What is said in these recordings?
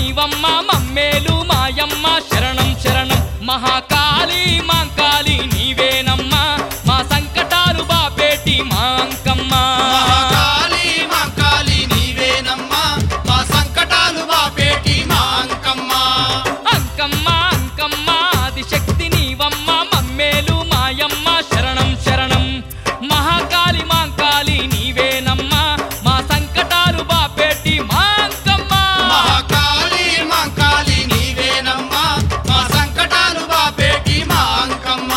నీవమ్మ మమ్మేలు మాయమ్మ శరణం శరణం మహాకాళి మాంకాళి నీవేనమ్మా మా సంకటాలు బాపేటి మా అంకమ్మ మహాకాళి మాంకాళి నీవేనమ్మా మా సంకటాలు బాపేటి మా అంకమ్మ అంకమ్మ అంకమ్మ ఆదిశక్తి నీవమ్మ మమ్మేలు మాయమ్మ శరణం శరణం మహాకాళి మాంకాళి నీవేనమ్మా మా సంకటాలు బాపేటి మా అంకమ్మ మహాకాళి మాంకాళి నీవేనమ్మా మా సంకటాలు బాపేటి మా అంకమ్మ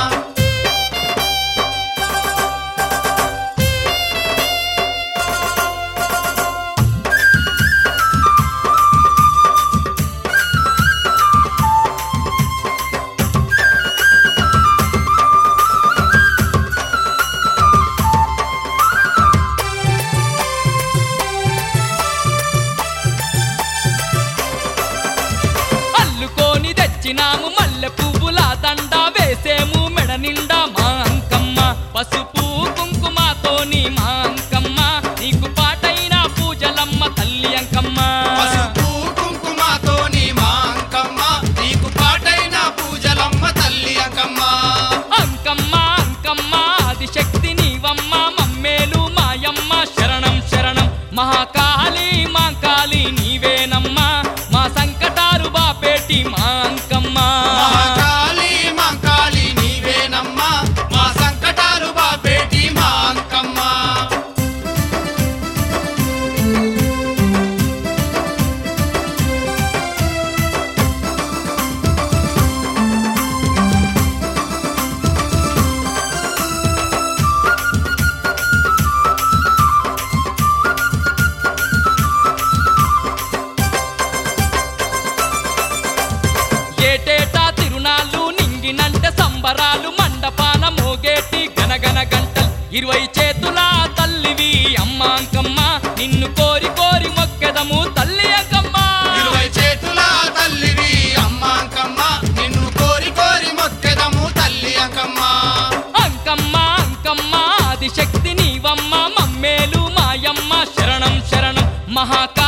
అల్లుకొని తెచ్చినాము మల్లె పువ్వుల దండ వేసేము మెడ నిండా మా అంకమ్మ పసుపు కుంకుమతోని మా అంకమ్మ నీకు పాటైన పూజలమ్మ తల్లి అంకమ్మ పసుపు కుంకుమతోని మా అంకమ్మ నీకు పాటైన పూజలమ్మ తల్లి అంకమ్మ అంకమ్మ అంకమ్మ ఆదిశక్తి నీవమ్మ మమ్మేలు మాయమ్మ శరణం శరణం మహాకాళి మాంకాళి నీవేనమ్మా మా సంకటాలు బాపేటి మా అంకమ్మ మహాకాళి మాంకాళి నీవేనమ్మా మా సంకటాలు బాపేటి మా అంకమ్మ ఏటేటా తిరునాళ్ళు నింగినంటే సంబరాలు మండపాన మోగేటి గనగన గంటలు ఇరవై చేతుల తల్లివి అమ్మ అంకమ్మ నిన్ను కోరి కోరి మొక్కెదము తల్లి అంకమ్మ ఇరవై చేతుల తల్లివి అమ్మ అంకమ్మ నిన్ను కోరి కోరి మొక్కెదము తల్లి అంకమ్మ అంకమ్మ అంకమ్మ ఆదిశక్తి నీవమ్మ మమ్మేలు మాయమ్మ శరణం శరణం మహాకా